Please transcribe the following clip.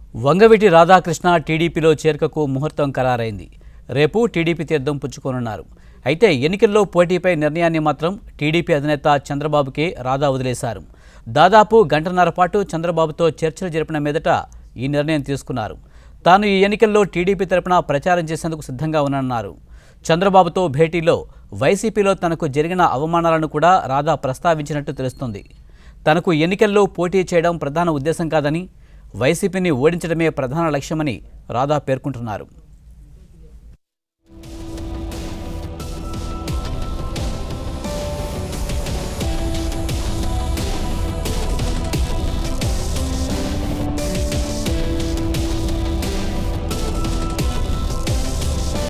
వంగవీటి రాధాకృష్ణ టీడీపీలో చేరికకు ముహూర్తం ఖరారైంది రేపు టీడీపీ తీర్థం పుచ్చుకోనున్నారు అయితే ఎన్నికల్లో పోటీపై నిర్ణయాన్ని మాత్రం టీడీపీ అధినేత చంద్రబాబుకే రాధా వదిలేశారు దాదాపు గంటన్నర పాటు చంద్రబాబుతో చర్చలు జరిపిన మీదట ఈ నిర్ణయం తీసుకున్నారు తాను ఈ ఎన్నికల్లో టీడీపీ తరపున ప్రచారం చేసేందుకు సిద్ధంగా ఉన్నానన్నారు చంద్రబాబుతో భేటీలో వైసీపీలో తనకు జరిగిన అవమానాలను కూడా రాధా ప్రస్తావించినట్టు తెలుస్తోంది తనకు ఎన్నికల్లో పోటీ చేయడం ప్రధాన ఉద్దేశం కాదని వైసీపీని ఓడించడమే ప్రధాన లక్ష్యమని రాధా పేర్కొంటున్నారు